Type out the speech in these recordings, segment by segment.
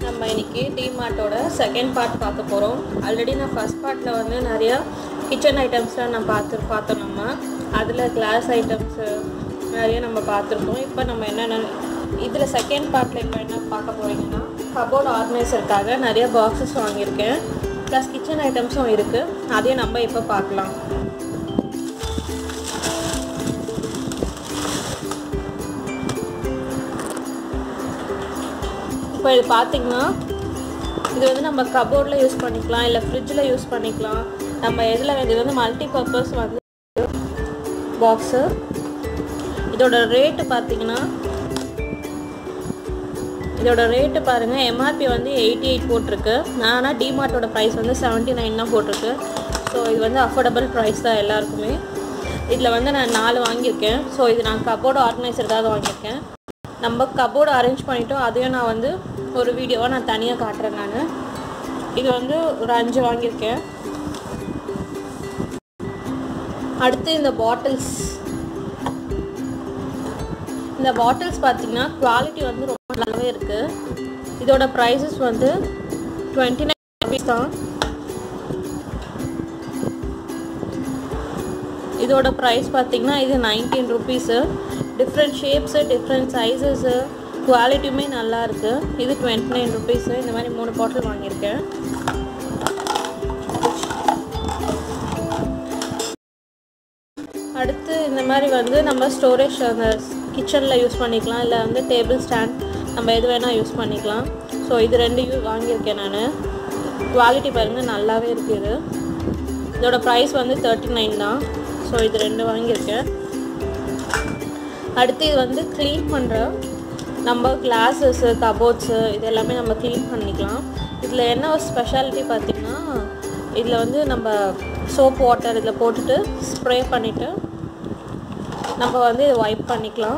நம்ம இன்னைக்கு டிமார்ட்டோட second part பார்க்க போகிறோம் ஆல்ரெடி நான் ஃபஸ்ட் பார்ட்டில் வந்து நிறையா கிச்சன் ஐட்டம்ஸ்லாம் நான் பார்த்து பார்த்தோம் நம்ம அதில் கிளாஸ் ஐட்டம்ஸு நிறைய நம்ம பார்த்துருக்கோம் இப்போ நம்ம என்னென்ன இதில் செகண்ட் பார்ட்டில் இப்போ என்ன பார்க்க போகிறீங்கன்னா கபோர்ட் ஆர்கனைசருக்காக நிறைய பாக்ஸஸ் வாங்கியிருக்கேன் ப்ளஸ் கிச்சன் ஐட்டம்ஸும் இருக்குது அதையும் நம்ம இப்போ பார்க்கலாம் இப்போ இது பார்த்தீங்கன்னா இது வந்து நம்ம கபோர்டில் யூஸ் பண்ணிக்கலாம் இல்லை ஃப்ரிட்ஜில் யூஸ் பண்ணிக்கலாம் நம்ம எதில் இது வந்து மல்டி பர்பஸ் வந்து பாக்ஸு இதோட ரேட்டு பார்த்தீங்கன்னா இதோட ரேட்டு பாருங்கள் எம்ஆர்பி வந்து எயிட்டி எயிட் போட்டிருக்கு ஆனால் டிமார்ட்டோட ப்ரைஸ் வந்து செவன்ட்டி நைன் தான் போட்டிருக்கு ஸோ இது வந்து அஃபோர்டபுள் ப்ரைஸ் தான் எல்லாருக்குமே இதில் வந்து நான் நாலு வாங்கியிருக்கேன் ஸோ இது நான் கபோர்டு ஆர்கனைசருக்காக வாங்கியிருக்கேன் நம்ம கபோர்டு அரேஞ்ச் பண்ணிட்டோம் அதையும் நான் வந்து ஒரு வீடியோவாக நான் தனியாக காட்டுறேன் நான் இது வந்து ஒரு அஞ்சு வாங்கியிருக்கேன் அடுத்து இந்த பாட்டில்ஸ் இந்த பாட்டில்ஸ் பார்த்தீங்கன்னா குவாலிட்டி வந்து ரொம்ப நல்லாவே இருக்குது இதோட ப்ரைஸஸ் வந்து டுவெண்ட்டி நைன் ருபீஸ் தான் இதோட ப்ரைஸ் பார்த்தீங்கன்னா இது nineteen rupees different shapes different sizes குவாலிட்டியுமே நல்லா இருக்குது இது டுவெண்ட்டி நைன் ருபீஸு இந்த மாதிரி மூணு பாட்டில் வாங்கியிருக்கேன் அடுத்து இந்த மாதிரி வந்து நம்ம ஸ்டோரேஜ் அந்த கிச்சனில் யூஸ் பண்ணிக்கலாம் இல்லை வந்து டேபிள் ஸ்டாண்ட் நம்ம எது வேணால் யூஸ் பண்ணிக்கலாம் ஸோ இது ரெண்டு யூ வாங்கியிருக்கேன் நான் குவாலிட்டி பாருங்கள் நல்லாவே இருக்குது இது இதோட ப்ரைஸ் வந்து தேர்ட்டி நைன் தான் ஸோ இது ரெண்டு வாங்கியிருக்கேன் அடுத்து இது வந்து க்ளீன் பண்ணுற நம்ம கிளாஸஸ்ஸு கபோர்ட்ஸு இது எல்லாமே நம்ம க்ளீன் பண்ணிக்கலாம் இதில் என்ன ஒரு ஸ்பெஷாலிட்டி பார்த்திங்கன்னா இதில் வந்து நம்ம சோப் வாட்டர் இதில் போட்டுட்டு ஸ்ப்ரே பண்ணிவிட்டு நம்ம வந்து இதை வைப் பண்ணிக்கலாம்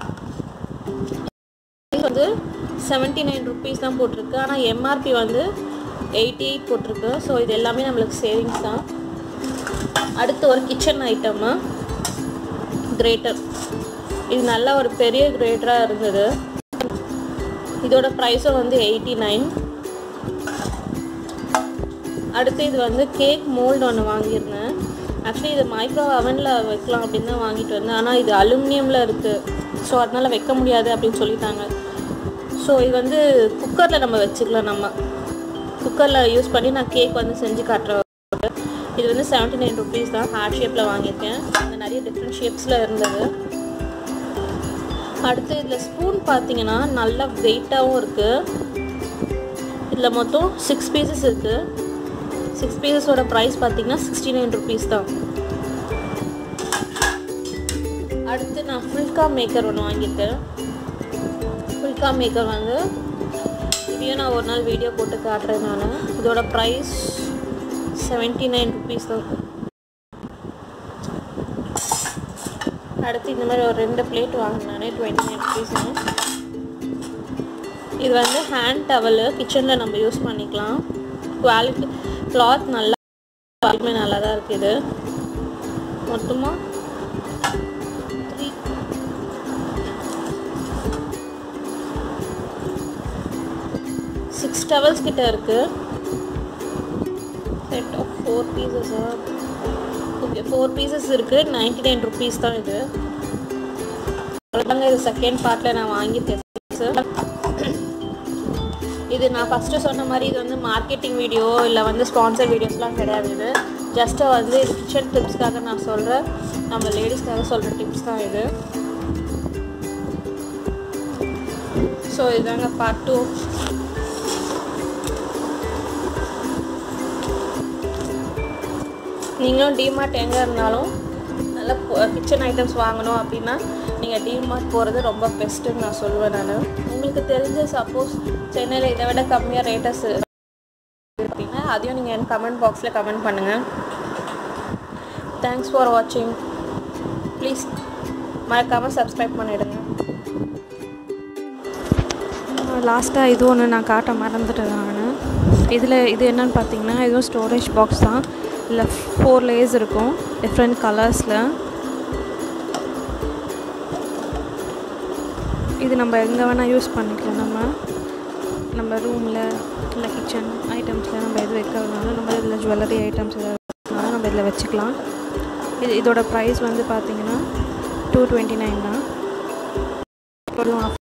இது வந்து செவன்ட்டி நைன் ருபீஸ் தான் போட்டிருக்கு ஆனால் எம்ஆர்பி வந்து எயிட்டி எயிட் போட்டிருக்கு ஸோ இது எல்லாமே நம்மளுக்கு சேவிங்ஸ் தான் அடுத்து ஒரு கிச்சன் ஐட்டமு கிரேட்டர் இது நல்ல ஒரு பெரிய கிரேட்டராக இருந்தது இதோட ப்ரைஸும் வந்து எயிட்டி நைன் அடுத்து இது வந்து கேக் மோல்டு ஒன்று வாங்கியிருந்தேன் ஆக்சுவலி இது மைக்ரோ அவனில் வைக்கலாம் அப்படின்னு தான் வாங்கிட்டு வந்தேன் ஆனால் இது அலுமினியமில் இருக்குது ஸோ அதனால் வைக்க முடியாது அப்படின்னு சொல்லிட்டாங்க ஸோ இது வந்து குக்கரில் நம்ம வச்சுக்கலாம் நம்ம குக்கரில் யூஸ் பண்ணி நான் கேக் வந்து செஞ்சு காட்டுறேன் இது வந்து செவன்ட்டி நைன் ருபீஸ் தான் ஹார்ட் ஷேப்பில் வாங்கியிருக்கேன் இது நிறைய டிஃப்ரெண்ட் ஷேப்ஸில் இருந்தது அடுத்து இதில் ஸ்பூன் பார்த்தீங்கன்னா நல்லா வெயிட்டாகவும் இருக்குது இதில் மொத்தம் சிக்ஸ் பீசஸ் இருக்குது சிக்ஸ் பீசஸோட ப்ரைஸ் பார்த்தீங்கன்னா சிக்ஸ்டி நைன் ருபீஸ் தான் அடுத்து நான் ஃபுல்கா மேக்கர் ஒன்று வாங்கியிருக்கேன் ஃபுல்கா மேக்கர் வந்து இதையும் நான் ஒரு நாள் வீடியோ போட்டு காட்டுறேன் நான் இதோட ப்ரைஸ் செவன்ட்டி நைன் ருபீஸ் தான் அடுத்து இந்த மாதிரி ஒரு ரெண்டு பிளேட் வாங்கினானே டுவெண்ட்டி நைன் ருபீஸ்னு இது வந்து ஹேண்ட் டவலு கிச்சனில் நம்ம யூஸ் பண்ணிக்கலாம் குவாலிட்டி கிளாத் நல்லா குவாலிட்டியுமே நல்லா தான் இருக்குது இது மொத்தமாக த்ரீ சிக்ஸ் டவல்ஸ் கிட்ட இருக்குது செட் ஆஃப் ஃபோர் பீசஸா ஓகே ஃபோர் பீசஸ் இருக்குது நைன்டி நைன் ருபீஸ் தான் இது அவ்வளோதாங்க இது செகண்ட் பார்ட்டில் நான் வாங்கியிருக்கேன் இது நான் ஃபஸ்ட்டு சொன்ன மாதிரி இது வந்து மார்க்கெட்டிங் வீடியோ இல்லை வந்து ஸ்பான்சர் வீடியோஸ்லாம் கிடையாது இது ஜஸ்ட்டு வந்து இது கிச்சன் டிப்ஸ்க்காக நான் சொல்கிறேன் நம்ம லேடிஸ்க்காக சொல்கிற டிப்ஸ் தான் இது ஸோ இதுதாங்க பார்ட் டூ நீங்களும் டிமார்ட் எங்கே இருந்தாலும் நல்ல கிச்சன் ஐட்டம்ஸ் வாங்கணும் அப்படின்னா நீங்கள் டிமார்ட் போகிறது ரொம்ப பெஸ்ட்டுன்னு நான் சொல்லுவேன் நான் உங்களுக்கு தெரிஞ்ச சப்போஸ் சென்னையில் இதை விட கம்மியாக ரேட்டஸ் அப்படின்னா அதையும் நீங்கள் என் கமெண்ட் பாக்ஸில் கமெண்ட் பண்ணுங்கள் தேங்க்ஸ் ஃபார் வாட்சிங் ப்ளீஸ் மறக்காமல் சப்ஸ்கிரைப் பண்ணிவிடுங்க லாஸ்ட்டாக இது ஒன்று நான் காட்ட மறந்துட்டேன் நான் இதில் இது என்னன்னு பார்த்தீங்கன்னா இதுவும் ஸ்டோரேஜ் பாக்ஸ் தான் இல்லை ஃபோர் லேயர்ஸ் இருக்கும் டிஃப்ரெண்ட் கலர்ஸில் இது நம்ம எங்கே வேணால் யூஸ் பண்ணிக்கலாம் நம்ம நம்ம ரூமில் இல்லை கிச்சன் ஐட்டம்ஸில் நம்ம எது வைக்கிறதுனால நம்ம இதில் ஜுவல்லரி ஐட்டம்ஸ் எதாவது வைக்கிறதுனால நம்ம இதில் வச்சுக்கலாம் இது இதோட ப்ரைஸ் வந்து பார்த்தீங்கன்னா டூ டுவெண்ட்டி நைன் தான் இப்போதும் ஆஃப்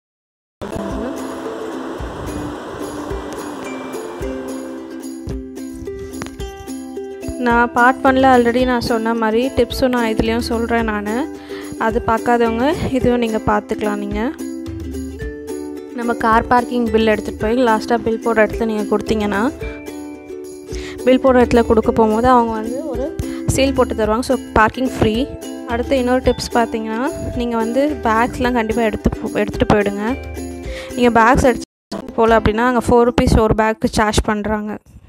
நான் பார்ட் ஒன்ல ஆல்ரெடி நான் சொன்ன மாதிரி டிப்ஸும் நான் இதுலேயும் சொல்கிறேன் நான் அது பார்க்காதவங்க இதுவும் நீங்கள் பார்த்துக்கலாம் நீங்கள் நம்ம கார் பார்க்கிங் பில் எடுத்துகிட்டு போய் லாஸ்ட்டாக பில் போடுற இடத்துல நீங்கள் கொடுத்தீங்கன்னா பில் போடுற இடத்துல கொடுக்க போகும்போது அவங்க வந்து ஒரு சீல் போட்டு தருவாங்க ஸோ பார்க்கிங் ஃப்ரீ அடுத்து இன்னொரு டிப்ஸ் பார்த்தீங்கன்னா நீங்கள் வந்து பேக்ஸ்லாம் கண்டிப்பாக எடுத்து போ- எடுத்துகிட்டு போயிடுங்க நீங்கள் பேக்ஸ் எடுத்து போகல அப்படின்னா அங்கே ஃபோர் ருபீஸ் ஒரு பேக்கு சார்ஜ் பண்ணுறாங்க